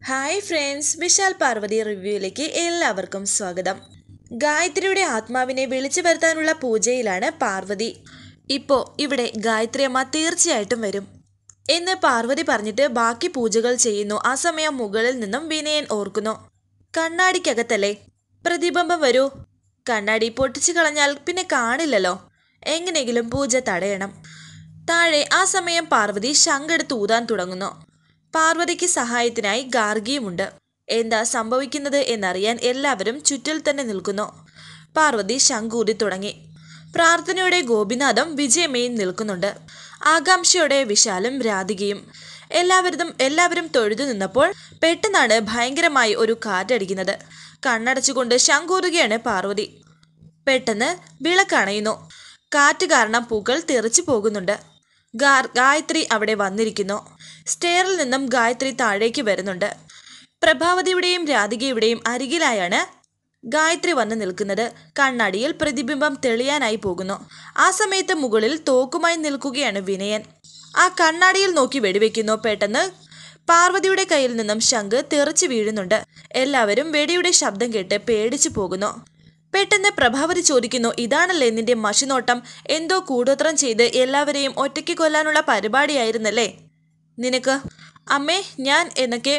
hi friends Vishal Parvathy റിവ്യൂയിലേക്ക് എല്ലാവർക്കും സ്വാഗതം ഗായത്രിയുടെ ആത്മാവിനെ വിളിച്ചു വരുത്താനുള്ള പൂജയിലാണ് പാർവതി ഇപ്പോൾ ഇവിടെ ഗായത്രി അമ്മ തീർച്ചയായിട്ടും വരും എന്ന് പാർവതി പറഞ്ഞിട്ട് ബാക്കി പൂജകൾ ചെയ്യുന്നു ആ സമയം മുകളിൽ നിന്നും വിനയൻ ഓർക്കുന്നു കണ്ണാടിക്കകത്തല്ലേ പ്രതിബിംബം വരൂ കണ്ണാടി പൊട്ടിച്ചു കളഞ്ഞാൽ പിന്നെ കാണില്ലല്ലോ എങ്ങനെയെങ്കിലും പൂജ തടയണം താഴെ ആ സമയം പാർവതി ശങ്കെടുത്ത് ഊതാൻ തുടങ്ങുന്നു പാർവതിക്ക് സഹായത്തിനായി ഗാർഗിയുമുണ്ട് എന്താ സംഭവിക്കുന്നത് എന്നറിയാൻ എല്ലാവരും ചുറ്റിൽ തന്നെ നിൽക്കുന്നു പാർവതി ശങ്കൂതി തുടങ്ങി പ്രാർത്ഥനയോടെ ഗോപിനാഥും വിജയമയും നിൽക്കുന്നുണ്ട് ആകാംക്ഷയോടെ വിശാലും രാധികയും എല്ലാവരും എല്ലാവരും തൊഴുതു നിന്നപ്പോൾ പെട്ടെന്നാണ് ഭയങ്കരമായി ഒരു കാറ്റടിക്കുന്നത് കണ്ണടച്ചുകൊണ്ട് ശങ്കൂറുകയാണ് പാർവതി പെട്ടെന്ന് വിളക്കണയുന്നു കാറ്റ് കാരണം പൂക്കൾ തെറിച്ചു പോകുന്നുണ്ട് ഗാർ ഗായത്രി അവിടെ വന്നിരിക്കുന്നു സ്റ്റെയറിൽ നിന്നും ഗായത്രി താഴേക്ക് വരുന്നുണ്ട് പ്രഭാവതിയുടെയും രാധികയുടെയും അരികിലായാണ് ഗായത്രി വന്ന് നിൽക്കുന്നത് കണ്ണാടിയിൽ പ്രതിബിംബം തെളിയാനായി പോകുന്നു ആ സമയത്ത് മുകളിൽ തോക്കുമായി നിൽക്കുകയാണ് വിനയൻ ആ കണ്ണാടിയിൽ നോക്കി വെടിവെക്കുന്നു പെട്ടെന്ന് പാർവതിയുടെ കയ്യിൽ നിന്നും ശംഖ് തെറിച്ചു വീഴുന്നുണ്ട് എല്ലാവരും വെടിയുടെ ശബ്ദം കേട്ട് പേടിച്ചു പോകുന്നു പെട്ടെന്ന് പ്രഭാവതി ചോദിക്കുന്നു ഇതാണല്ലേ നിന്റെ മഷിനോട്ടം എന്തോ കൂടോത്രം ചെയ്ത് എല്ലാവരെയും ഒറ്റയ്ക്ക് കൊല്ലാനുള്ള പരിപാടിയായിരുന്നല്ലേ നിനക്ക് അമ്മേ ഞാൻ എന്നൊക്കെ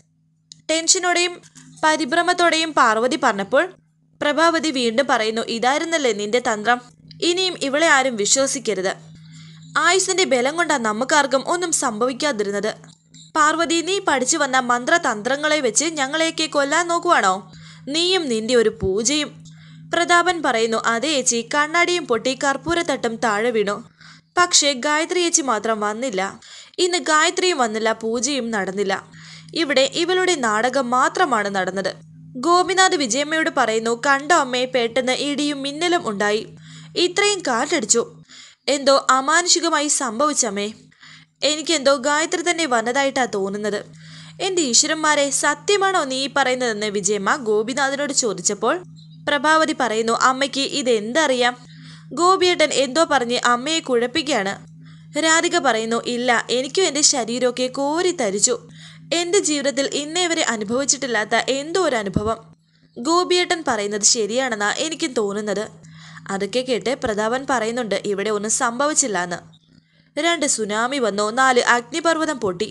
ടെൻഷനോടെയും പരിഭ്രമത്തോടെയും പാർവതി പറഞ്ഞപ്പോൾ പ്രഭാവതി വീണ്ടും പറയുന്നു ഇതായിരുന്നല്ലേ നിന്റെ തന്ത്രം ഇനിയും ഇവളെ ആരും വിശ്വസിക്കരുത് ആയുസിന്റെ ബലം കൊണ്ടാ നമുക്കാർക്കും ഒന്നും സംഭവിക്കാതിരുന്നത് പാർവതി നീ പഠിച്ചു വന്ന മന്ത്രതന്ത്രങ്ങളെ വെച്ച് ഞങ്ങളെയൊക്കെ കൊല്ലാൻ നോക്കുവാണോ നീയും നിന്റെ ഒരു പൂജയും പ്രതാപൻ പറയുന്നു അതേ ചേച്ചി കണ്ണാടിയും പൊട്ടി കർപ്പൂരത്തട്ടും താഴെ വീണു പക്ഷേ ഗായത്രി ചേച്ചി മാത്രം വന്നില്ല ഇന്ന് ഗായത്രിയും വന്നില്ല പൂജയും നടന്നില്ല ഇവിടെ ഇവളുടെ നാടകം മാത്രമാണ് നടന്നത് ഗോപിനാഥ് വിജയമ്മയോട് പറയുന്നു കണ്ടോ അമ്മയെ പെട്ടെന്ന് ഇടിയും മിന്നലും ഉണ്ടായി ഇത്രയും കാറ്റടിച്ചു എന്തോ അമാനുഷികമായി സംഭവിച്ചമ്മേ എനിക്കെന്തോ ഗായത്രി തന്നെ വന്നതായിട്ടാ തോന്നുന്നത് എൻ്റെ ഈശ്വരന്മാരെ സത്യമാണോ നീ ഈ പറയുന്നതെന്ന് വിജയമ്മ ഗോപിനാഥിനോട് ചോദിച്ചപ്പോൾ പ്രഭാവതി പറയുന്നു അമ്മയ്ക്ക് ഇതെന്തറിയാം ഗോപിയേട്ടൻ എന്തോ പറഞ്ഞ് അമ്മയെ കുഴപ്പിക്കുകയാണ് രാധിക പറയുന്നു ഇല്ല എനിക്കും എൻ്റെ ശരീരമൊക്കെ കോരി തരിച്ചു എൻ്റെ ജീവിതത്തിൽ ഇന്നേ വരെ അനുഭവിച്ചിട്ടില്ലാത്ത എന്തോ ഒരു അനുഭവം ഗോപിയേട്ടൻ പറയുന്നത് ശരിയാണെന്നാ എനിക്കും തോന്നുന്നത് അതൊക്കെ കേട്ട് പ്രതാപൻ പറയുന്നുണ്ട് ഇവിടെ ഒന്നും സംഭവിച്ചില്ല എന്ന് രണ്ട് സുനാമി വന്നു നാല് അഗ്നിപർവ്വതം പൊട്ടി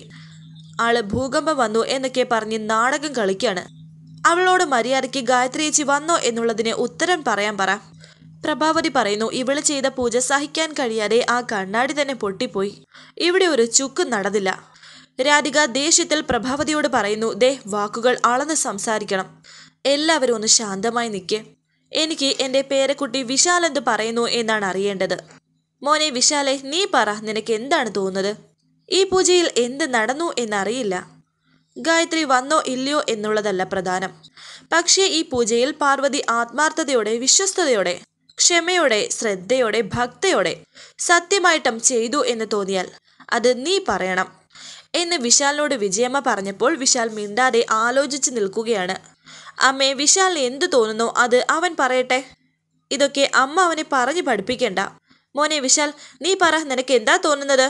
ആള് ഭൂകമ്പം വന്നു എന്നൊക്കെ പറഞ്ഞ് നാടകം കളിക്കാണ് അവളോട് മര്യാദയ്ക്ക് ഗായത്രി ചേച്ചി വന്നോ എന്നുള്ളതിന് ഉത്തരം പറയാൻ പറ പ്രഭാവതി പറയുന്നു ഇവള് ചെയ്ത പൂജ സഹിക്കാൻ കഴിയാതെ ആ കണ്ണാടി തന്നെ പൊട്ടിപ്പോയി ഇവിടെ ഒരു ചുക്ക് നടന്നില്ല രാധിക ദേഷ്യത്തിൽ പ്രഭാവതിയോട് പറയുന്നു ദേ വാക്കുകൾ അളന്ന് സംസാരിക്കണം എല്ലാവരും ഒന്ന് ശാന്തമായി നിൽക്കെ എനിക്ക് എൻ്റെ പേരക്കുട്ടി വിശാൽ എന്ത് പറയുന്നു എന്നാണ് അറിയേണ്ടത് മോനെ വിശാലെ നീ പറ നിനക്ക് എന്താണ് തോന്നുന്നത് ഈ പൂജയിൽ എന്ത് നടന്നു എന്നറിയില്ല ഗായത്രി വന്നോ ഇല്ലയോ എന്നുള്ളതല്ല പ്രധാനം പക്ഷേ ഈ പൂജയിൽ പാർവതി ആത്മാർത്ഥതയോടെ വിശ്വസ്തയോടെ ക്ഷമയോടെ ശ്രദ്ധയോടെ ഭക്തയോടെ സത്യമായിട്ടും ചെയ്തു എന്ന് തോന്നിയാൽ അത് നീ പറയണം എന്ന് വിശാലിനോട് വിജയമ്മ പറഞ്ഞപ്പോൾ വിശാൽ മിണ്ടാതെ ആലോചിച്ച് നിൽക്കുകയാണ് അമ്മേ വിശാലിന് എന്തു തോന്നുന്നോ അത് അവൻ പറയട്ടെ ഇതൊക്കെ അമ്മ അവനെ പറഞ്ഞു പഠിപ്പിക്കണ്ട മോനെ വിശാൽ നീ പറ നിനക്ക് എന്താ തോന്നുന്നത്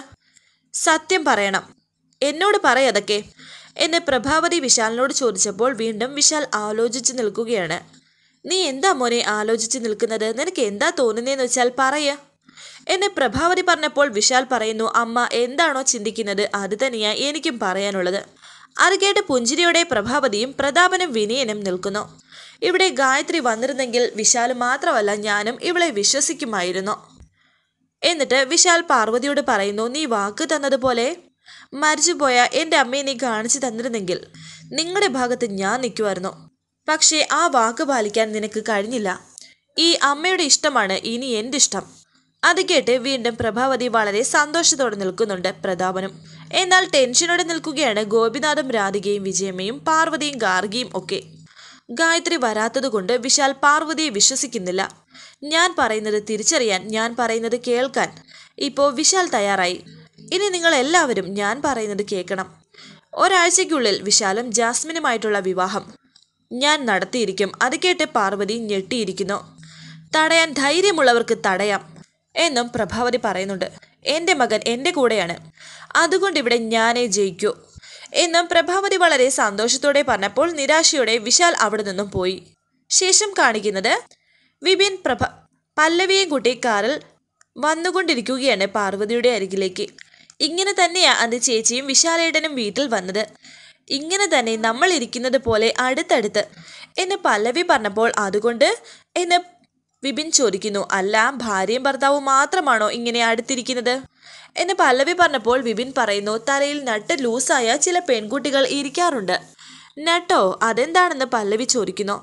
സത്യം പറയണം എന്നോട് പറയതൊക്കെ എന്ന് പ്രഭാവതി വിശാലിനോട് ചോദിച്ചപ്പോൾ വീണ്ടും വിശാൽ ആലോചിച്ച് നിൽക്കുകയാണ് നീ എന്താ മോനെ ആലോചിച്ച് നിൽക്കുന്നത് നിനക്ക് എന്താ തോന്നുന്നതെന്ന് വെച്ചാൽ പറയ എന്നെ പ്രഭാവതി പറഞ്ഞപ്പോൾ വിശാൽ പറയുന്നു അമ്മ എന്താണോ ചിന്തിക്കുന്നത് അത് തന്നെയാ എനിക്കും പറയാനുള്ളത് അത് കേട്ട് പുഞ്ചിരിയോടെ പ്രഭാവതിയും പ്രതാപനും വിനയനും നിൽക്കുന്നു ഇവിടെ ഗായത്രി വന്നിരുന്നെങ്കിൽ വിശാൽ മാത്രമല്ല ഞാനും ഇവളെ വിശ്വസിക്കുമായിരുന്നു എന്നിട്ട് വിശാൽ പാർവതിയോട് പറയുന്നു നീ വാക്ക് തന്നതുപോലെ മരിച്ചുപോയ എൻ്റെ അമ്മയെ നീ കാണിച്ചു തന്നിരുന്നെങ്കിൽ നിങ്ങളുടെ ഭാഗത്ത് ഞാൻ നിൽക്കുമായിരുന്നു പക്ഷേ ആ വാക്ക് പാലിക്കാൻ നിനക്ക് കഴിഞ്ഞില്ല ഈ അമ്മയുടെ ഇഷ്ടമാണ് ഇനി എൻ്റെ ഇഷ്ടം അത് കേട്ട് വീണ്ടും പ്രഭാവതി വളരെ സന്തോഷത്തോടെ നിൽക്കുന്നുണ്ട് പ്രതാപനും എന്നാൽ ടെൻഷനോടെ നിൽക്കുകയാണ് ഗോപിനാഥും രാധികയും വിജയമ്മയും പാർവതിയും ഗാർഗിയും ഒക്കെ ഗായത്രി വരാത്തതുകൊണ്ട് വിശാൽ പാർവതിയെ വിശ്വസിക്കുന്നില്ല ഞാൻ പറയുന്നത് തിരിച്ചറിയാൻ ഞാൻ പറയുന്നത് കേൾക്കാൻ ഇപ്പോൾ വിശാൽ തയ്യാറായി ഇനി നിങ്ങൾ എല്ലാവരും ഞാൻ പറയുന്നത് കേൾക്കണം ഒരാഴ്ചയ്ക്കുള്ളിൽ വിശാലും ജാസ്മിനുമായിട്ടുള്ള വിവാഹം ഞാൻ നടത്തിയിരിക്കും അത് കേട്ട് പാർവതി ഞെട്ടിയിരിക്കുന്നു തടയാൻ ധൈര്യമുള്ളവർക്ക് തടയാം എന്നും പ്രഭാവതി പറയുന്നുണ്ട് എൻ്റെ മകൻ എൻ്റെ കൂടെയാണ് അതുകൊണ്ട് ഇവിടെ ഞാനേ ജയിക്കൂ എന്നും പ്രഭാവതി വളരെ സന്തോഷത്തോടെ പറഞ്ഞപ്പോൾ നിരാശയോടെ വിശാൽ അവിടെ നിന്നും പോയി ശേഷം കാണിക്കുന്നത് വിപിൻ പ്രഭ പല്ലവിയും കൂട്ടി കാറിൽ വന്നുകൊണ്ടിരിക്കുകയാണ് പാർവതിയുടെ അരികിലേക്ക് ഇങ്ങനെ തന്നെയാ അന്ന് ചേച്ചിയും വിശാലേട്ടനും വീട്ടിൽ വന്നത് ഇങ്ങനെ തന്നെ നമ്മൾ ഇരിക്കുന്നത് പോലെ അടുത്തടുത്ത് എന്ന് പല്ലവി പറഞ്ഞപ്പോൾ അതുകൊണ്ട് എന്ന് വിപിൻ ചോദിക്കുന്നു അല്ല ഭാര്യയും ഭർത്താവും മാത്രമാണോ ഇങ്ങനെ അടുത്തിരിക്കുന്നത് എന്ന് പല്ലവി പറഞ്ഞപ്പോൾ വിപിൻ പറയുന്നു തലയിൽ നട്ട് ലൂസായ ചില പെൺകുട്ടികൾ ഇരിക്കാറുണ്ട് നട്ടോ അതെന്താണെന്ന് പല്ലവി ചോദിക്കുന്നു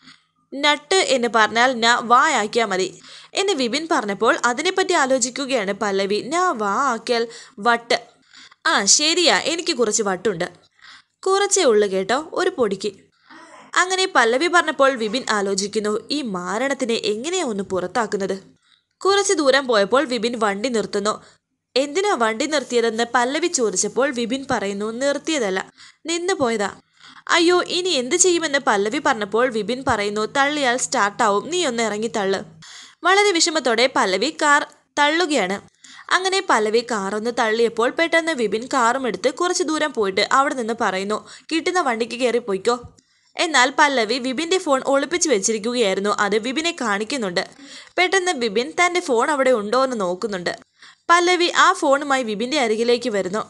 നട്ട് എന്ന് പറഞ്ഞാൽ ന വാ ആക്കിയാൽ മതി എന്ന് വിപിൻ പറഞ്ഞപ്പോൾ അതിനെപ്പറ്റി ആലോചിക്കുകയാണ് പല്ലവി ന വാ ആക്കിയാൽ വട്ട് ആ ശരിയാ എനിക്ക് കുറച്ച് വട്ടുണ്ട് കുറച്ചേ ഉള്ളു കേട്ടോ ഒരു പൊടിക്ക് അങ്ങനെ പല്ലവി പറഞ്ഞപ്പോൾ വിപിൻ ആലോചിക്കുന്നു ഈ മാരണത്തിനെ എങ്ങനെയാ ഒന്ന് പുറത്താക്കുന്നത് കുറച്ച് ദൂരം പോയപ്പോൾ വിപിൻ വണ്ടി നിർത്തുന്നു എന്തിനാ വണ്ടി നിർത്തിയതെന്ന് പല്ലവി ചോദിച്ചപ്പോൾ വിപിൻ പറയുന്നു നിർത്തിയതല്ല നിന്നു പോയതാ അയ്യോ ഇനി എന്ത് ചെയ്യുമെന്ന് പല്ലവി പറഞ്ഞപ്പോൾ വിപിൻ പറയുന്നു തള്ളിയാൽ സ്റ്റാർട്ടാവും നീ ഒന്ന് ഇറങ്ങി തള്ളു വളരെ വിഷമത്തോടെ പല്ലവി കാർ തള്ളുകയാണ് അങ്ങനെ പല്ലവി കാറൊന്ന് തള്ളിയപ്പോൾ പെട്ടെന്ന് വിപിൻ കാറും എടുത്ത് കുറച്ച് ദൂരം പോയിട്ട് അവിടെ നിന്ന് പറയുന്നു കിട്ടുന്ന വണ്ടിക്ക് കയറി പോയിക്കോ എന്നാൽ പല്ലവി വിപിന്റെ ഫോൺ ഒളിപ്പിച്ചു വെച്ചിരിക്കുകയായിരുന്നു അത് വിപിനെ കാണിക്കുന്നുണ്ട് പെട്ടെന്ന് വിപിൻ തന്റെ ഫോൺ അവിടെ ഉണ്ടോ എന്ന് നോക്കുന്നുണ്ട് പല്ലവി ആ ഫോണുമായി വിപിന്റെ അരികിലേക്ക് വരുന്നു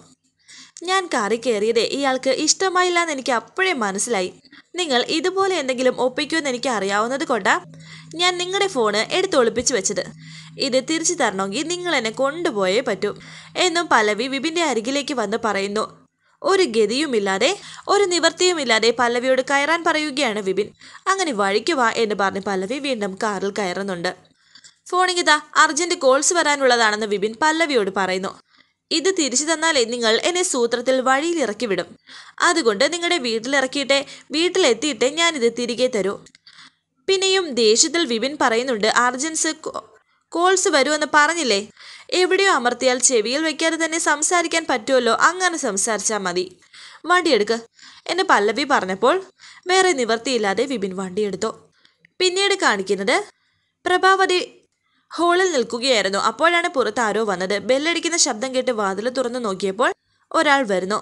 ഞാൻ കാറി കയറിയതേ ഇയാൾക്ക് ഇഷ്ടമായില്ല എന്ന് എനിക്ക് അപ്പോഴേ മനസ്സിലായി നിങ്ങൾ ഇതുപോലെ എന്തെങ്കിലും ഒപ്പിക്കുമെന്ന് എനിക്ക് അറിയാവുന്നത് കൊണ്ടാ ഞാൻ നിങ്ങളുടെ ഫോണ് എടുത്തൊളിപ്പിച്ചു വെച്ചത് ഇത് തിരിച്ചു തരണമെങ്കിൽ നിങ്ങൾ എന്നെ കൊണ്ടുപോയേ പറ്റൂ എന്നും പല്ലവി വിപിന്റെ അരികിലേക്ക് വന്ന് പറയുന്നു ഒരു ഗതിയുമില്ലാതെ ഒരു നിവർത്തിയുമില്ലാതെ പല്ലവിയോട് കയറാൻ പറയുകയാണ് വിപിൻ അങ്ങനെ വഴിക്ക് വാ എന്ന് പറഞ്ഞ് പല്ലവി വീണ്ടും കാറിൽ കയറുന്നുണ്ട് ഫോണിങ്ങിതാ അർജന്റ് കോൾസ് വരാനുള്ളതാണെന്ന് വിപിൻ പല്ലവിയോട് പറയുന്നു ഇത് തിരിച്ചു തന്നാലേ നിങ്ങൾ എന്നെ സൂത്രത്തിൽ വഴിയിൽ ഇറക്കി വിടും അതുകൊണ്ട് നിങ്ങളുടെ വീട്ടിലിറക്കിയിട്ടേ വീട്ടിലെത്തിയിട്ട് ഞാനിത് തിരികെ തരൂ പിന്നെയും ദേഷ്യത്തിൽ വിപിൻ പറയുന്നുണ്ട് അർജൻസ് കോ- കോൾസ് വരുമെന്ന് പറഞ്ഞില്ലേ എവിടെയോ അമർത്തിയാൽ ചെവിയിൽ വെക്കാതെ തന്നെ സംസാരിക്കാൻ പറ്റുമല്ലോ അങ്ങനെ സംസാരിച്ചാൽ മതി വണ്ടിയെടുക്ക് എന്ന് പല്ലവി പറഞ്ഞപ്പോൾ വേറെ നിവർത്തിയില്ലാതെ വിപിൻ വണ്ടിയെടുത്തു പിന്നീട് കാണിക്കുന്നത് പ്രഭാവതി ഹോളിൽ നിൽക്കുകയായിരുന്നു അപ്പോഴാണ് പുറത്ത് ആരോ വന്നത് ബെല്ലടിക്കുന്ന ശബ്ദം കേട്ട് വാതിൽ തുറന്നു നോക്കിയപ്പോൾ ഒരാൾ വരുന്നു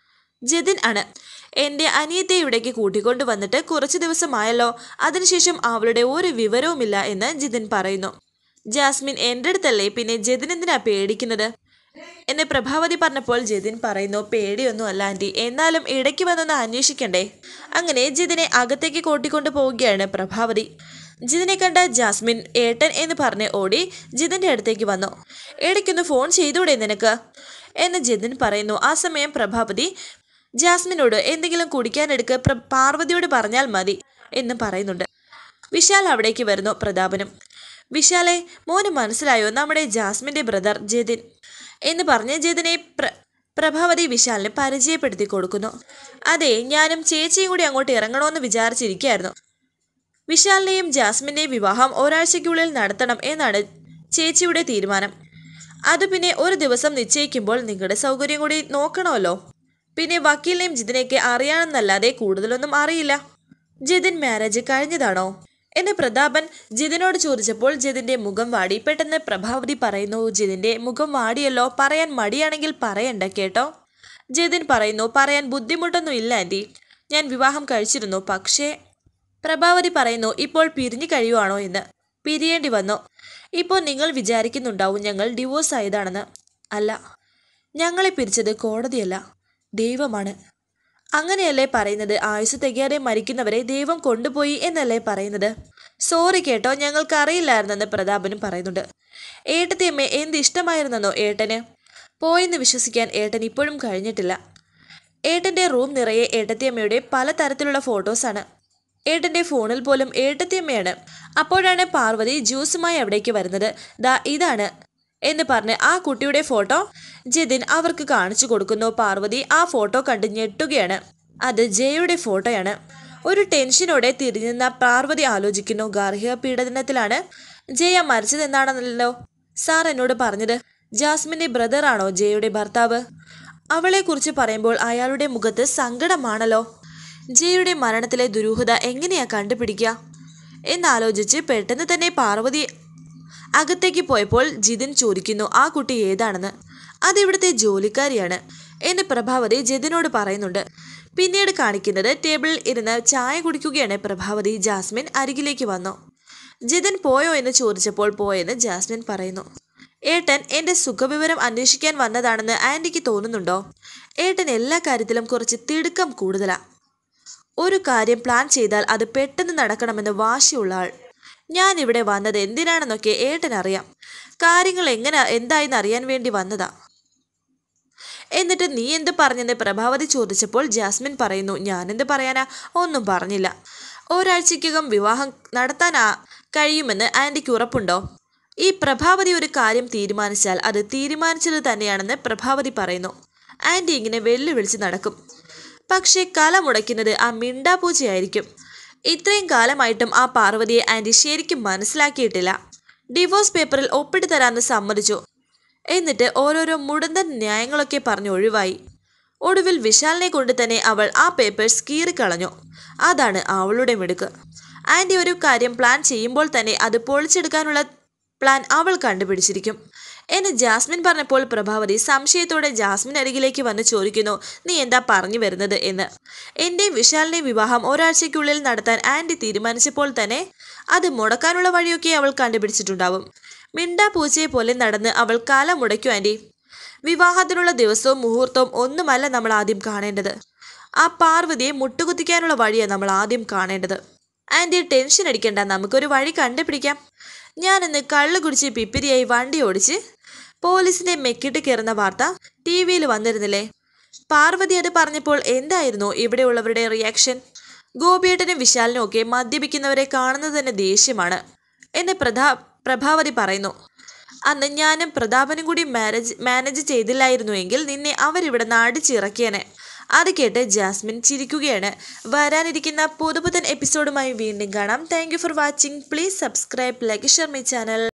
ജതിൻ ആണ് എൻ്റെ അനിയത്തെ ഇവിടേക്ക് കൂട്ടിക്കൊണ്ടു വന്നിട്ട് കുറച്ച് ദിവസമായല്ലോ അതിനുശേഷം അവളുടെ ഒരു വിവരവുമില്ല എന്ന് ജിതിൻ പറയുന്നു ജാസ്മിൻ എൻ്റെ അടുത്തല്ലേ പിന്നെ ജതിൻ എന്തിനാ പേടിക്കുന്നത് എന്ന് പ്രഭാവതി പറഞ്ഞപ്പോൾ ജതിൻ പറയുന്നു പേടിയൊന്നും അല്ല ആൻറ്റി എന്നാലും ഇടയ്ക്ക് വന്നൊന്ന് അന്വേഷിക്കണ്ടേ അങ്ങനെ ജിതിനെ അകത്തേക്ക് കൂട്ടിക്കൊണ്ടു പോവുകയാണ് പ്രഭാവതി ജിതിനെ കണ്ട ജാസ്മിൻ ഏട്ടൻ എന്ന് പറഞ്ഞ് ഓടി ജിതിൻ്റെ അടുത്തേക്ക് വന്നു ഇടയ്ക്കൊന്ന് ഫോൺ ചെയ്തൂടെ നിനക്ക് എന്ന് ജിതിൻ പറയുന്നു ആ സമയം പ്രഭാവതി ജാസ്മിനോട് എന്തെങ്കിലും കുടിക്കാനെടുക്ക് പ്ര പാർവതിയോട് പറഞ്ഞാൽ മതി എന്ന് പറയുന്നുണ്ട് വിശാൽ അവിടേക്ക് വരുന്നു പ്രതാപനും വിശാലെ മോന് മനസ്സിലായോ നമ്മുടെ ജാസ്മിൻ്റെ ബ്രദർ ജതിൻ എന്ന് പറഞ്ഞ് ജതിനെ പ്ര പ്രഭാവതി വിശാലിന് പരിചയപ്പെടുത്തി കൊടുക്കുന്നു അതെ ഞാനും ചേച്ചിയും കൂടി അങ്ങോട്ട് ഇറങ്ങണമെന്ന് വിചാരിച്ചിരിക്കുകയായിരുന്നു വിശാലിനെയും ജാസ്മിൻ്റെയും വിവാഹം ഒരാഴ്ചയ്ക്കുള്ളിൽ നടത്തണം എന്നാണ് ചേച്ചിയുടെ തീരുമാനം അത് പിന്നെ ഒരു ദിവസം നിശ്ചയിക്കുമ്പോൾ നിങ്ങളുടെ സൗകര്യം കൂടി നോക്കണമല്ലോ പിന്നെ വക്കീലിനെയും ജിതിനെയൊക്കെ അറിയാണെന്നല്ലാതെ കൂടുതലൊന്നും അറിയില്ല ജിതിൻ മാരേജ് കഴിഞ്ഞതാണോ എന്ന് പ്രതാപൻ ജിതിനോട് ചോദിച്ചപ്പോൾ ജിതിന്റെ മുഖം വാടി പെട്ടെന്ന് പ്രഭാവതി പറയുന്നു ജിതിന്റെ മുഖം വാടിയല്ലോ പറയാൻ മടിയാണെങ്കിൽ പറയണ്ട കേട്ടോ ജിതിൻ പറയുന്നു പറയാൻ ബുദ്ധിമുട്ടൊന്നും ഇല്ല ആൻറ്റി ഞാൻ വിവാഹം കഴിച്ചിരുന്നു പക്ഷേ പ്രഭാവതി പറയുന്നു ഇപ്പോൾ പിരിഞ്ഞു കഴിയുവാണോ എന്ന് പിരിയേണ്ടി വന്നു ഇപ്പോൾ നിങ്ങൾ വിചാരിക്കുന്നുണ്ടാവും ഞങ്ങൾ ഡിവോഴ്സ് ആയതാണെന്ന് അല്ല ഞങ്ങളെ പിരിച്ചത് കോടതിയല്ല ദൈവമാണ് അങ്ങനെയല്ലേ പറയുന്നത് ആയുസ് തികയാതെ മരിക്കുന്നവരെ ദൈവം കൊണ്ടുപോയി എന്നല്ലേ പറയുന്നത് സോറി കേട്ടോ ഞങ്ങൾക്ക് അറിയില്ലായിരുന്നെന്ന് പ്രതാപനും പറയുന്നുണ്ട് ഏട്ടത്തിയമ്മ എന്ത് ഇഷ്ടമായിരുന്നെന്നോ ഏട്ടന് പോയെന്ന് വിശ്വസിക്കാൻ ഏട്ടൻ ഇപ്പോഴും കഴിഞ്ഞിട്ടില്ല ഏട്ടൻ്റെ റൂം നിറയെ ഏട്ടത്തിയമ്മയുടെ പലതരത്തിലുള്ള ഫോട്ടോസാണ് ഏട്ടൻ്റെ ഫോണിൽ പോലും ഏട്ടത്തിയമ്മയാണ് അപ്പോഴാണ് പാർവതി ജ്യൂസുമായി അവിടേക്ക് വരുന്നത് ദാ ഇതാണ് എന്ന് പറഞ്ഞ് ആ കുട്ടിയുടെ ഫോട്ടോ ജിതിൻ അവർക്ക് കാണിച്ചു കൊടുക്കുന്നു പാർവതി ആ ഫോട്ടോ കണ്ട് ഞെട്ടുകയാണ് അത് ജയയുടെ ഫോട്ടോയാണ് ഒരു ടെൻഷനോടെ തിരിഞ്ഞുന്ന പാർവതി ആലോചിക്കുന്നു ഗാർഹിക പീഡനത്തിലാണ് ജയ മരിച്ചതെന്നാണെന്നല്ലോ സാർ എന്നോട് പറഞ്ഞത് ജാസ്മിന്റെ ബ്രദറാണോ ജയയുടെ ഭർത്താവ് അവളെക്കുറിച്ച് പറയുമ്പോൾ അയാളുടെ മുഖത്ത് സങ്കടമാണല്ലോ ജയയുടെ മരണത്തിലെ ദുരൂഹത എങ്ങനെയാ കണ്ടുപിടിക്കുക എന്നാലോചിച്ച് പെട്ടെന്ന് തന്നെ പാർവതി അകത്തേക്ക് പോയപ്പോൾ ജിതിൻ ചോദിക്കുന്നു ആ കുട്ടി ഏതാണെന്ന് അതിവിടുത്തെ ജോലിക്കാരിയാണ് എന്ന് പ്രഭാവതി ജതിനോട് പറയുന്നുണ്ട് പിന്നീട് കാണിക്കുന്നത് ടേബിളിൽ ഇരുന്ന് ചായ കുടിക്കുകയാണ് പ്രഭാവതി ജാസ്മിൻ അരികിലേക്ക് വന്നു ജിതിൻ പോയോ എന്ന് ചോദിച്ചപ്പോൾ പോയെന്ന് ജാസ്മിൻ പറയുന്നു ഏട്ടൻ എൻ്റെ സുഖവിവരം അന്വേഷിക്കാൻ വന്നതാണെന്ന് ആൻറ്റിക്ക് തോന്നുന്നുണ്ടോ ഏട്ടൻ എല്ലാ കാര്യത്തിലും കുറച്ച് തിടുക്കം കൂടുതലാ ഒരു കാര്യം പ്ലാൻ ചെയ്താൽ അത് പെട്ടെന്ന് നടക്കണമെന്ന് വാശിയുള്ള ആൾ ഞാൻ ഇവിടെ വന്നത് എന്തിനാണെന്നൊക്കെ ഏട്ടൻ അറിയാം കാര്യങ്ങൾ എങ്ങനെ എന്തായെന്ന് അറിയാൻ വേണ്ടി വന്നതാ എന്നിട്ട് നീ എന്ത് പറഞ്ഞെന്ന് പ്രഭാവതി ചോദിച്ചപ്പോൾ ജാസ്മിൻ പറയുന്നു ഞാനെന്ത് പറയാനാ ഒന്നും പറഞ്ഞില്ല ഒരാഴ്ചയ്ക്കകം വിവാഹം നടത്താനാ കഴിയുമെന്ന് ആൻറ്റിക്ക് ഉറപ്പുണ്ടോ ഈ പ്രഭാവതി ഒരു കാര്യം തീരുമാനിച്ചാൽ അത് തീരുമാനിച്ചത് തന്നെയാണെന്ന് പ്രഭാവതി പറയുന്നു ആൻറ്റി ഇങ്ങനെ വെല്ലുവിളിച്ച് നടക്കും പക്ഷേ കല മുടക്കുന്നത് ആ മിണ്ടാപൂച്ചയായിരിക്കും ഇത്രയും കാലമായിട്ടും ആ പാർവതിയെ ആൻറ്റി ശരിക്കും മനസ്സിലാക്കിയിട്ടില്ല ഡിവോഴ്സ് പേപ്പറിൽ ഒപ്പിട്ട് തരാമെന്ന് സമ്മതിച്ചു എന്നിട്ട് ഓരോരോ മുടന്തൻ ന്യായങ്ങളൊക്കെ പറഞ്ഞ് ഒഴിവായി ഒടുവിൽ വിശാലിനെ കൊണ്ട് തന്നെ അവൾ ആ പേപ്പേഴ്സ് കീറിക്കളഞ്ഞു അതാണ് അവളുടെ മിടുക്ക് ആൻറ്റി ഒരു കാര്യം പ്ലാൻ ചെയ്യുമ്പോൾ തന്നെ അത് പൊളിച്ചെടുക്കാനുള്ള പ്ലാൻ അവൾ കണ്ടുപിടിച്ചിരിക്കും എന്ന് ജാസ്മിൻ പറഞ്ഞപ്പോൾ പ്രഭാവതി സംശയത്തോടെ ജാസ്മിൻ അരികിലേക്ക് വന്ന് ചോദിക്കുന്നു നീ എന്താ പറഞ്ഞു വരുന്നത് എന്ന് എൻ്റെയും വിശാലിൻ്റെയും വിവാഹം ഒരാഴ്ചയ്ക്കുള്ളിൽ നടത്താൻ ആൻറ്റി തീരുമാനിച്ചപ്പോൾ തന്നെ അത് മുടക്കാനുള്ള വഴിയൊക്കെ അവൾ കണ്ടുപിടിച്ചിട്ടുണ്ടാവും മിണ്ടാ പൂച്ചയെ പോലെ നടന്ന് അവൾ കാലം മുടയ്ക്കും ആൻറ്റി വിവാഹത്തിനുള്ള ദിവസവും മുഹൂർത്തവും ഒന്നുമല്ല നമ്മൾ ആദ്യം കാണേണ്ടത് ആ പാർവതിയെ മുട്ടുകുത്തിക്കാനുള്ള വഴിയാണ് നമ്മൾ ആദ്യം കാണേണ്ടത് ആൻറ്റി ടെൻഷൻ അടിക്കണ്ട നമുക്കൊരു വഴി കണ്ടുപിടിക്കാം ഞാനിന്ന് കള്ളു കുടിച്ച് പിപ്പിരിയായി വണ്ടി ഓടിച്ച് പോലീസിന്റെ മെക്കിട്ട് കയറുന്ന വാർത്ത ടി വിയിൽ വന്നിരുന്നില്ലേ പാർവതി അത് പറഞ്ഞപ്പോൾ എന്തായിരുന്നു ഇവിടെയുള്ളവരുടെ റിയാക്ഷൻ ഗോപിയേട്ടനും വിശാലിനും ഒക്കെ മദ്യപിക്കുന്നവരെ കാണുന്നത് തന്നെ ദേഷ്യമാണ് എന്ന് പ്രധാ പ്രഭാവതി പറയുന്നു അന്ന് ഞാനും പ്രതാപനും കൂടി മാനേജ് മാനേജ് ചെയ്തില്ലായിരുന്നുവെങ്കിൽ നിന്നെ അവരിവിടെ നാടിച്ചിറക്കിയേനെ അത് കേട്ട് ജാസ്മിൻ ചിരിക്കുകയാണ് വരാനിരിക്കുന്ന പുതുപുത്തൻ എപ്പിസോഡുമായി വീണ്ടും കാണാം thank for watching please subscribe like share my channel